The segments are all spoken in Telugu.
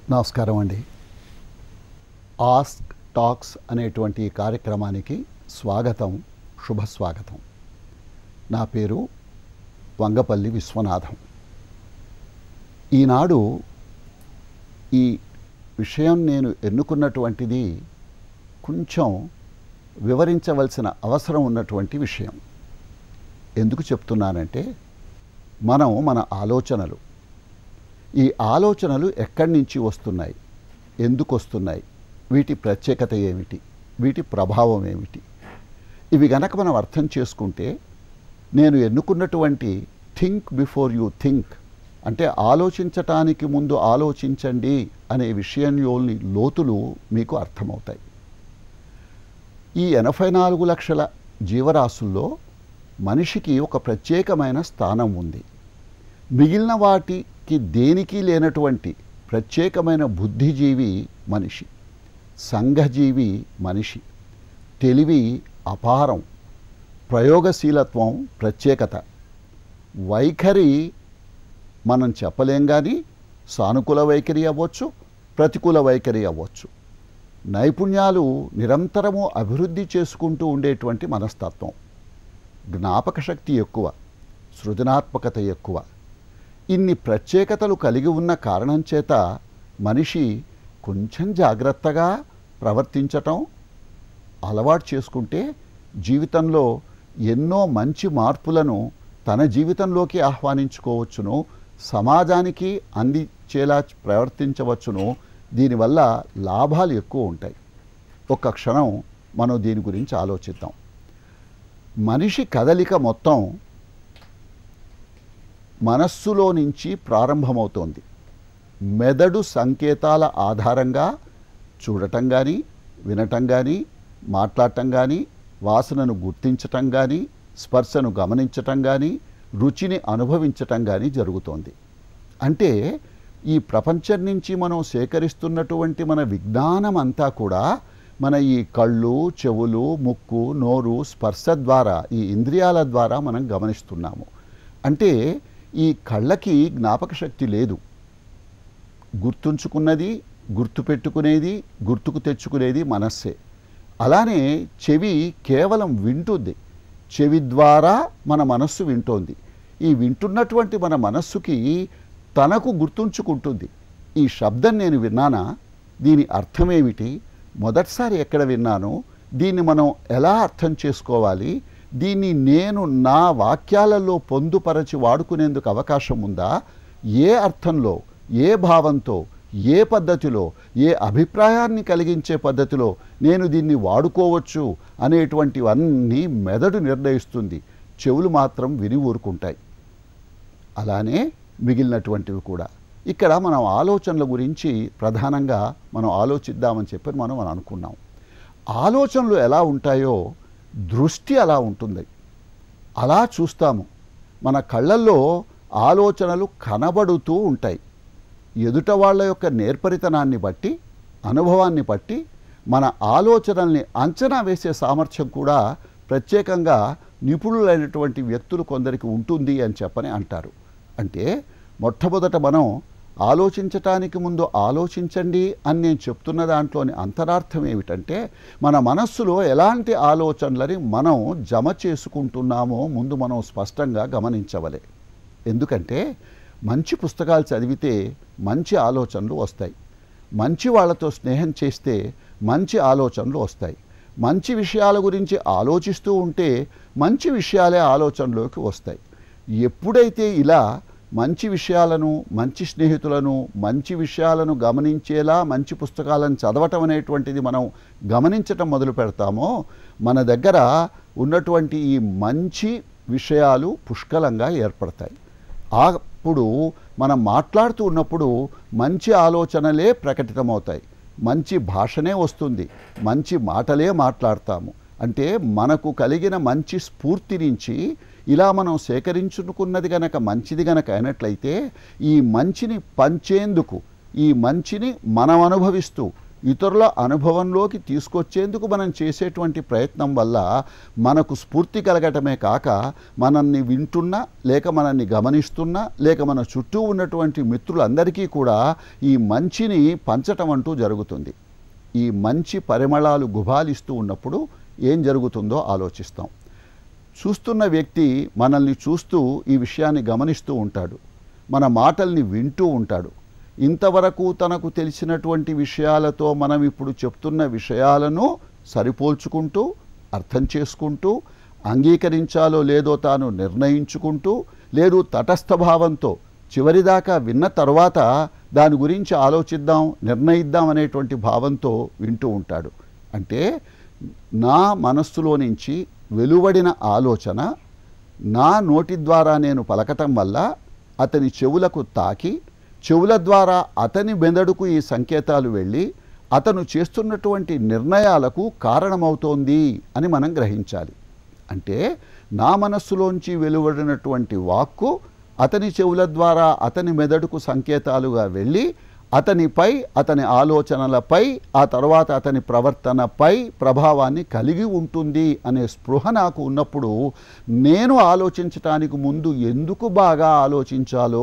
నమస్కారం అండి ఆస్క్ టాక్స్ అనేటువంటి ఈ కార్యక్రమానికి స్వాగతం శుభస్వాగతం నా పేరు వంగపల్లి విశ్వనాథం ఈనాడు ఈ విషయం నేను ఎన్నుకున్నటువంటిది కొంచెం వివరించవలసిన అవసరం ఉన్నటువంటి విషయం ఎందుకు చెప్తున్నానంటే మనం మన ఆలోచనలు ఈ ఆలోచనలు ఎక్కడి నుంచి వస్తున్నాయి ఎందుకు వస్తున్నాయి వీటి ప్రత్యేకత ఏమిటి వీటి ప్రభావం ఏమిటి ఇవి గనక మనం అర్థం చేసుకుంటే నేను ఎన్నుకున్నటువంటి థింక్ బిఫోర్ యూ థింక్ అంటే ఆలోచించటానికి ముందు ఆలోచించండి అనే విషయంలోని లోతులు మీకు అర్థమవుతాయి ఈ ఎనభై నాలుగు లక్షల జీవరాశుల్లో మనిషికి ఒక ప్రత్యేకమైన స్థానం ఉంది మిగిలిన వాటికి దేనికి లేనటువంటి ప్రత్యేకమైన బుద్ధిజీవి మనిషి సంఘజీవి మనిషి తెలివి అపారం ప్రయోగశీలత్వం ప్రత్యేకత వైఖరి మనం చెప్పలేం కానీ సానుకూల వైఖరి అవ్వచ్చు ప్రతికూల వైఖరి అవ్వచ్చు నైపుణ్యాలు నిరంతరము అభివృద్ధి చేసుకుంటూ ఉండేటువంటి మనస్తత్వం జ్ఞాపక శక్తి ఎక్కువ సృజనాత్మకత ఎక్కువ ఇన్ని ప్రత్యేకతలు కలిగి ఉన్న కారణం చేత మనిషి కొంచెం జాగ్రత్తగా ప్రవర్తించటం అలవాటు చేసుకుంటే జీవితంలో ఎన్నో మంచి మార్పులను తన జీవితంలోకి ఆహ్వానించుకోవచ్చును సమాజానికి అందించేలా ప్రవర్తించవచ్చును దీనివల్ల లాభాలు ఎక్కువ ఉంటాయి ఒక్క క్షణం మనం దీని గురించి ఆలోచిద్దాం మనిషి కదలిక మొత్తం మనస్సులో నుంచి ప్రారంభమవుతోంది మెదడు సంకేతాల ఆధారంగా చూడటం కానీ వినటం కానీ మాట్లాడటం కానీ వాసనను గుర్తించటం కానీ స్పర్శను గమనించటం కానీ రుచిని అనుభవించటం కానీ జరుగుతోంది అంటే ఈ ప్రపంచం నుంచి మనం సేకరిస్తున్నటువంటి మన విజ్ఞానం అంతా కూడా మన ఈ కళ్ళు చెవులు ముక్కు నోరు స్పర్శ ద్వారా ఈ ఇంద్రియాల ద్వారా మనం గమనిస్తున్నాము అంటే ఈ కళ్ళకి జ్ఞాపక శక్తి లేదు గుర్తుంచుకున్నది గుర్తుపెట్టుకునేది గుర్తుకు తెచ్చుకునేది మనస్సే అలానే చెవి కేవలం వింటుంది చెవి ద్వారా మన మనస్సు వింటోంది ఈ వింటున్నటువంటి మన మనస్సుకి తనకు గుర్తుంచుకుంటుంది ఈ శబ్దం నేను విన్నానా దీని అర్థమేమిటి మొదటిసారి ఎక్కడ విన్నాను దీన్ని మనం ఎలా అర్థం చేసుకోవాలి దీన్ని నేను నా వాక్యాలలో పొందుపరచి వాడుకునేందుకు అవకాశం ఉందా ఏ అర్థంలో ఏ భావంతో ఏ పద్ధతిలో ఏ అభిప్రాయాన్ని కలిగించే పద్ధతిలో నేను దీన్ని వాడుకోవచ్చు అనేటువంటివన్నీ మెదడు నిర్ణయిస్తుంది చెవులు మాత్రం విని ఊరుకుంటాయి అలానే మిగిలినటువంటివి కూడా ఇక్కడ మనం ఆలోచనల గురించి ప్రధానంగా మనం ఆలోచిద్దామని చెప్పి మనం మనం అనుకున్నాం ఆలోచనలు ఎలా ఉంటాయో దృష్టి అలా ఉంటుంది అలా చూస్తాము మన కళ్ళల్లో ఆలోచనలు కనబడుతూ ఉంటాయి ఎదుట వాళ్ళ యొక్క నేర్పరితనాన్ని బట్టి అనుభవాన్ని బట్టి మన ఆలోచనల్ని అంచనా వేసే సామర్థ్యం కూడా ప్రత్యేకంగా నిపుణులైనటువంటి వ్యక్తులు కొందరికి ఉంటుంది అని చెప్పని అంటారు అంటే మొట్టమొదట మనం ఆలోచించటానికి ముందు ఆలోచించండి అని నేను చెప్తున్న దాంట్లోని అంతరార్థం ఏమిటంటే మన మనస్సులో ఎలాంటి ఆలోచనలని మనం జమ చేసుకుంటున్నామో ముందు మనం స్పష్టంగా గమనించవలే ఎందుకంటే మంచి పుస్తకాలు చదివితే మంచి ఆలోచనలు వస్తాయి మంచి వాళ్ళతో స్నేహం చేస్తే మంచి ఆలోచనలు వస్తాయి మంచి విషయాల గురించి ఆలోచిస్తూ ఉంటే మంచి విషయాలే ఆలోచనలోకి వస్తాయి ఎప్పుడైతే ఇలా మంచి విషయాలను మంచి స్నేహితులను మంచి విషయాలను గమనించేలా మంచి పుస్తకాలను చదవటం అనేటువంటిది మనం గమనించటం మొదలు పెడతామో మన దగ్గర ఉన్నటువంటి ఈ మంచి విషయాలు పుష్కలంగా ఏర్పడతాయి అప్పుడు మనం మాట్లాడుతూ ఉన్నప్పుడు మంచి ఆలోచనలే ప్రకటితమవుతాయి మంచి భాషనే వస్తుంది మంచి మాటలే మాట్లాడతాము అంటే మనకు కలిగిన మంచి స్ఫూర్తి నుంచి ఇలా మనం సేకరించుకున్నది గనక మంచిది గనక అయినట్లయితే ఈ మంచిని పంచేందుకు ఈ మంచిని మనం అనుభవిస్తూ ఇతరుల అనుభవంలోకి తీసుకొచ్చేందుకు మనం చేసేటువంటి ప్రయత్నం వల్ల మనకు స్ఫూర్తి కలగటమే కాక మనల్ని వింటున్నా లేక మనల్ని గమనిస్తున్నా లేక మన చుట్టూ ఉన్నటువంటి మిత్రులందరికీ కూడా ఈ మంచిని పంచటం అంటూ జరుగుతుంది ఈ మంచి పరిమళాలు గుబాలిస్తూ ఉన్నప్పుడు ఏం జరుగుతుందో ఆలోచిస్తాం చూస్తున్న వ్యక్తి మనల్ని చూస్తూ ఈ విషయాన్ని గమనిస్తూ ఉంటాడు మన మాటల్ని వింటూ ఉంటాడు ఇంతవరకు తనకు తెలిసినటువంటి విషయాలతో మనం ఇప్పుడు చెప్తున్న విషయాలను సరిపోల్చుకుంటూ అర్థం చేసుకుంటూ అంగీకరించాలో లేదో తాను నిర్ణయించుకుంటూ లేదు తటస్థ భావంతో చివరిదాకా విన్న తర్వాత దాని గురించి ఆలోచిద్దాం నిర్ణయిద్దాం అనేటువంటి భావంతో వింటూ ఉంటాడు అంటే నా మనస్సులో నుంచి వెలువడిన ఆలోచన నా నోటి ద్వారా నేను పలకటం వల్ల అతని చెవులకు తాకి చెవుల ద్వారా అతని మెదడుకు ఈ సంకేతాలు వెళ్ళి అతను చేస్తున్నటువంటి నిర్ణయాలకు కారణమవుతోంది అని మనం గ్రహించాలి అంటే నా మనస్సులోంచి వెలువడినటువంటి వాక్కు అతని చెవుల ద్వారా అతని మెదడుకు సంకేతాలుగా వెళ్ళి అతనిపై అతని ఆలోచనలపై ఆ తర్వాత అతని ప్రవర్తనపై ప్రభావాన్ని కలిగి ఉంటుంది అనే స్పృహ నాకు ఉన్నప్పుడు నేను ఆలోచించటానికి ముందు ఎందుకు బాగా ఆలోచించాలో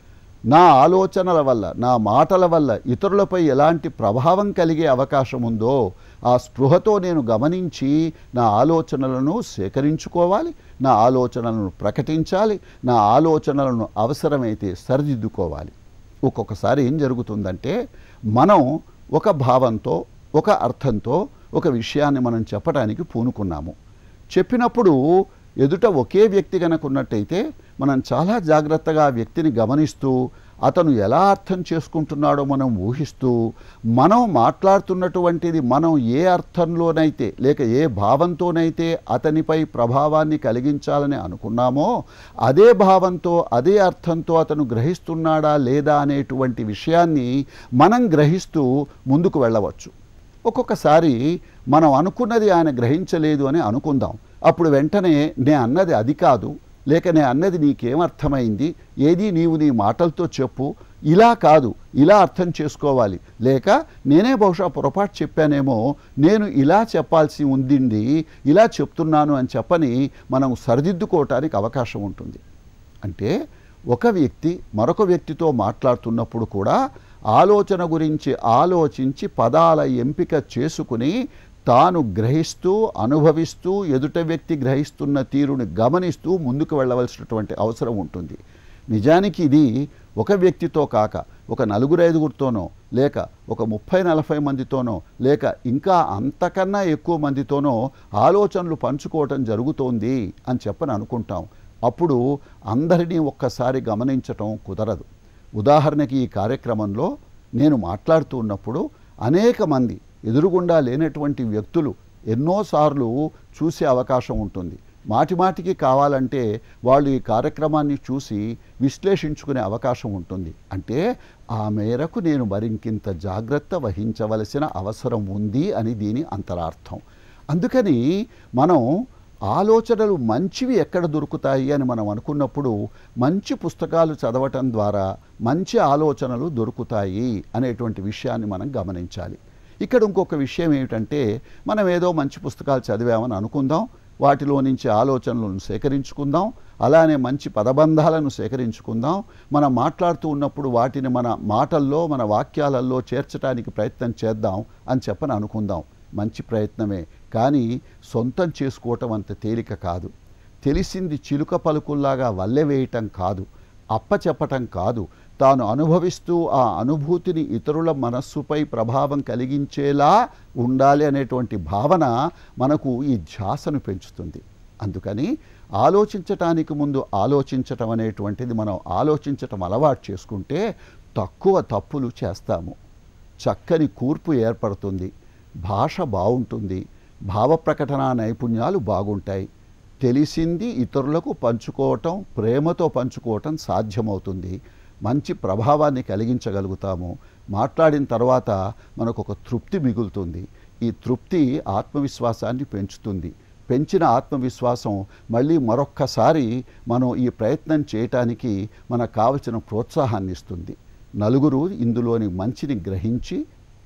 నా ఆలోచనల వల్ల నా మాటల వల్ల ఇతరులపై ఎలాంటి ప్రభావం కలిగే అవకాశం ఉందో ఆ స్పృహతో నేను గమనించి నా ఆలోచనలను సేకరించుకోవాలి నా ఆలోచనలను ప్రకటించాలి నా ఆలోచనలను అవసరమైతే సరిదిద్దుకోవాలి ఒక్కొక్కసారి ఏం జరుగుతుందంటే మనం ఒక భావంతో ఒక అర్థంతో ఒక విషయాన్ని మనం చెప్పడానికి పూనుకున్నాము చెప్పినప్పుడు ఎదుట ఒకే వ్యక్తి గనక ఉన్నట్టయితే మనం చాలా జాగ్రత్తగా ఆ వ్యక్తిని గమనిస్తూ అతను ఎలా అర్థం చేసుకుంటున్నాడో మనం ఊహిస్తూ మనం మాట్లాడుతున్నటువంటిది మనం ఏ అర్థంలోనైతే లేక ఏ భావంతోనైతే అతనిపై ప్రభావాన్ని కలిగించాలని అనుకున్నామో అదే భావంతో అదే అర్థంతో అతను గ్రహిస్తున్నాడా లేదా అనేటువంటి విషయాన్ని మనం గ్రహిస్తూ ముందుకు వెళ్ళవచ్చు ఒక్కొక్కసారి మనం అనుకున్నది ఆయన గ్రహించలేదు అని అనుకుందాం అప్పుడు వెంటనే నే అన్నది అది కాదు లేక నే అన్నది నీకేమర్థమైంది ఏది నీవు నీ మాటలతో చెప్పు ఇలా కాదు ఇలా అర్థం చేసుకోవాలి లేక నేనే బహుశా పొరపాటు చెప్పానేమో నేను ఇలా చెప్పాల్సి ఉండింది ఇలా చెప్తున్నాను అని చెప్పని మనం సరిదిద్దుకోవటానికి అవకాశం ఉంటుంది అంటే ఒక వ్యక్తి మరొక వ్యక్తితో మాట్లాడుతున్నప్పుడు కూడా ఆలోచన గురించి ఆలోచించి పదాల ఎంపిక చేసుకుని తాను గ్రహిస్తూ అనుభవిస్తూ ఎదుట వ్యక్తి గ్రహిస్తున్న తీరుని గమనిస్తూ ముందుకు వెళ్ళవలసినటువంటి అవసరం ఉంటుంది నిజానికి ఇది ఒక వ్యక్తితో కాక ఒక నలుగురు ఐదుగురితోనో లేక ఒక ముప్పై నలభై మందితోనో లేక ఇంకా అంతకన్నా ఎక్కువ మందితోనో ఆలోచనలు పంచుకోవటం జరుగుతోంది అని చెప్పని అనుకుంటాం అప్పుడు అందరినీ ఒక్కసారి గమనించటం కుదరదు ఉదాహరణకి ఈ కార్యక్రమంలో నేను మాట్లాడుతూ ఉన్నప్పుడు అనేక మంది ఎదురుగుండా లేనటువంటి వ్యక్తులు ఎన్నోసార్లు చూసే అవకాశం ఉంటుంది మాటి మాటికి కావాలంటే వాళ్ళు ఈ కార్యక్రమాన్ని చూసి విశ్లేషించుకునే అవకాశం ఉంటుంది అంటే ఆ మేరకు నేను మరింకింత జాగ్రత్త వహించవలసిన అవసరం ఉంది అని దీని అంతరార్థం అందుకని మనం ఆలోచనలు మంచివి ఎక్కడ దొరుకుతాయి అని మనం అనుకున్నప్పుడు మంచి పుస్తకాలు చదవటం ద్వారా మంచి ఆలోచనలు దొరుకుతాయి అనేటువంటి విషయాన్ని మనం గమనించాలి ఇక్కడ ఇంకొక విషయం ఏమిటంటే మనం ఏదో మంచి పుస్తకాలు చదివామని అనుకుందాం వాటిలో నుంచి ఆలోచనలను సేకరించుకుందాం అలానే మంచి పదబంధాలను సేకరించుకుందాం మనం మాట్లాడుతూ ఉన్నప్పుడు వాటిని మన మాటల్లో మన వాక్యాలలో చేర్చడానికి ప్రయత్నం చేద్దాం అని చెప్పని అనుకుందాం మంచి ప్రయత్నమే కానీ సొంతం చేసుకోవటం అంత తేలిక కాదు తెలిసింది చిలుక పలుకుల్లాగా వల్లెవేయటం కాదు అప్పచెప్పటం కాదు తాను అనుభవిస్తూ ఆ అనుభూతిని ఇతరుల మనస్సుపై ప్రభావం కలిగించేలా ఉండాలి అనేటువంటి భావన మనకు ఈ ధ్యాసను పెంచుతుంది అందుకని ఆలోచించటానికి ముందు ఆలోచించటం అనేటువంటిది మనం ఆలోచించటం అలవాటు చేసుకుంటే తక్కువ తప్పులు చేస్తాము చక్కని కూర్పు ఏర్పడుతుంది భాష బాగుంటుంది భావ ప్రకటన నైపుణ్యాలు బాగుంటాయి తెలిసింది ఇతరులకు పంచుకోవటం ప్రేమతో పంచుకోవటం సాధ్యమవుతుంది మంచి ప్రభావాన్ని కలిగించగలుగుతాము మాట్లాడిన తర్వాత మనకు ఒక తృప్తి మిగులుతుంది ఈ తృప్తి ఆత్మవిశ్వాసాన్ని పెంచుతుంది పెంచిన ఆత్మవిశ్వాసం మళ్ళీ మరొక్కసారి మనం ఈ ప్రయత్నం చేయటానికి మనకు కావలసిన ప్రోత్సాహాన్ని ఇస్తుంది నలుగురు ఇందులోని మంచిని గ్రహించి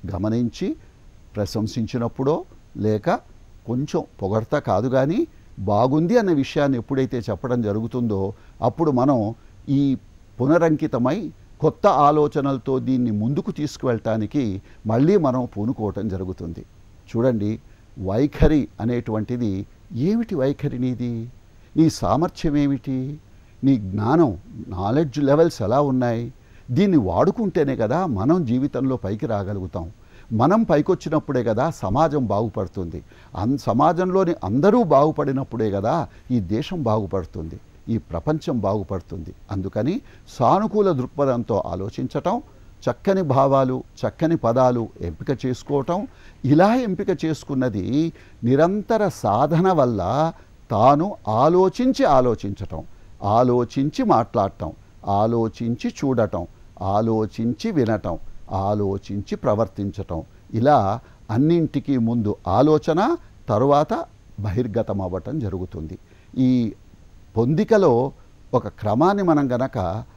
గమనించి ప్రశంసించినప్పుడో లేక కొంచెం పొగడతా కాదు కానీ బాగుంది అనే విషయాన్ని ఎప్పుడైతే చెప్పడం జరుగుతుందో అప్పుడు మనం ఈ పునరంకితమై కొత్త ఆలోచనలతో దీన్ని ముందుకు తీసుకువెళ్ళటానికి మళ్ళీ మనం పూనుకోవటం జరుగుతుంది చూడండి వైఖరి అనేటువంటిది ఏమిటి వైఖరి నీది నీ సామర్థ్యం ఏమిటి నీ జ్ఞానం నాలెడ్జ్ లెవెల్స్ ఎలా ఉన్నాయి దీన్ని వాడుకుంటేనే కదా మనం జీవితంలో పైకి రాగలుగుతాం మనం పైకొచ్చినప్పుడే కదా సమాజం బాగుపడుతుంది అన్ సమాజంలోని అందరూ బాగుపడినప్పుడే కదా ఈ దేశం బాగుపడుతుంది ఈ ప్రపంచం బాగుపడుతుంది అందుకని సానుకూల దృక్పథంతో ఆలోచించటం చక్కని భావాలు చక్కని పదాలు ఎంపిక చేసుకోవటం ఇలా ఎంపిక చేసుకున్నది నిరంతర సాధన వల్ల తాను ఆలోచించి ఆలోచించటం ఆలోచించి మాట్లాడటం ఆలోచించి చూడటం ఆలోచించి వినటం ఆలోచించి ప్రవర్తించటం ఇలా అన్నింటికీ ముందు ఆలోచన తరువాత బహిర్గతం అవ్వటం జరుగుతుంది ఈ పొందికలో ఒక క్రమాన్ని మనం గనక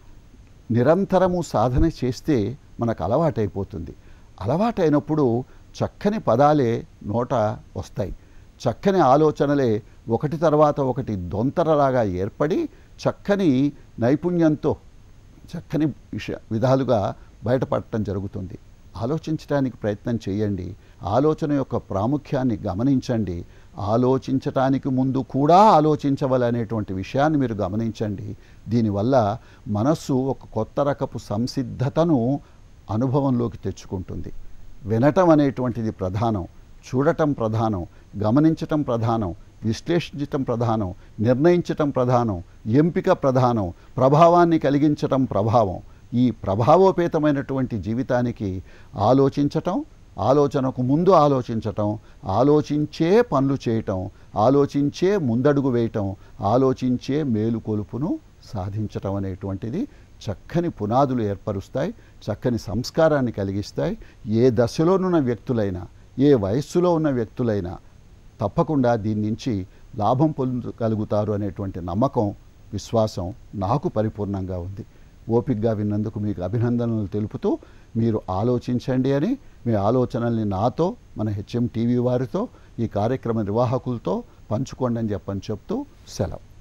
నిరంతరము సాధన చేస్తే మనకు అలవాటైపోతుంది అలవాటైనప్పుడు చక్కని పదాలే నోట వస్తాయి చక్కని ఆలోచనలే ఒకటి తర్వాత ఒకటి దొంతరలాగా ఏర్పడి చక్కని నైపుణ్యంతో చక్కని విష విధాలుగా బయటపడటం జరుగుతుంది ఆలోచించడానికి ప్రయత్నం చేయండి ఆలోచన యొక్క ప్రాముఖ్యాన్ని గమనించండి ఆలోచించటానికి ముందు కూడా ఆలోచించవలనేటువంటి విషయాన్ని మీరు గమనించండి దీనివల్ల మనస్సు ఒక కొత్త రకపు సంసిద్ధతను అనుభవంలోకి తెచ్చుకుంటుంది వినటం అనేటువంటిది ప్రధానం చూడటం ప్రధానం గమనించటం ప్రధానం విశ్లేషించటం ప్రధానం నిర్ణయించటం ప్రధానం ఎంపిక ప్రధానం ప్రభావాన్ని కలిగించటం ప్రభావం ఈ ప్రభావోపేతమైనటువంటి జీవితానికి ఆలోచించటం ఆలోచనకు ముందు ఆలోచించటం ఆలోచించే పనులు చేయటం ఆలోచించే ముందడుగు వేయటం ఆలోచించే మేలుకొలుపును సాధించటం అనేటువంటిది చక్కని పునాదులు ఏర్పరుస్తాయి చక్కని సంస్కారాన్ని కలిగిస్తాయి ఏ దశలోనున్న వ్యక్తులైనా ఏ వయస్సులో ఉన్న వ్యక్తులైనా తప్పకుండా దీని నుంచి లాభం పొందగలుగుతారు అనేటువంటి నమ్మకం విశ్వాసం నాకు పరిపూర్ణంగా ఉంది ఓపికగా విన్నందుకు మీకు అభినందనలు తెలుపుతూ మీరు ఆలోచించండి అని మీ ఆలోచనల్ని నాతో మన హెచ్ఎం టీవీ వారితో ఈ కార్యక్రమ నిర్వాహకులతో పంచుకోండి అని చెప్పని చెప్తూ సెలవు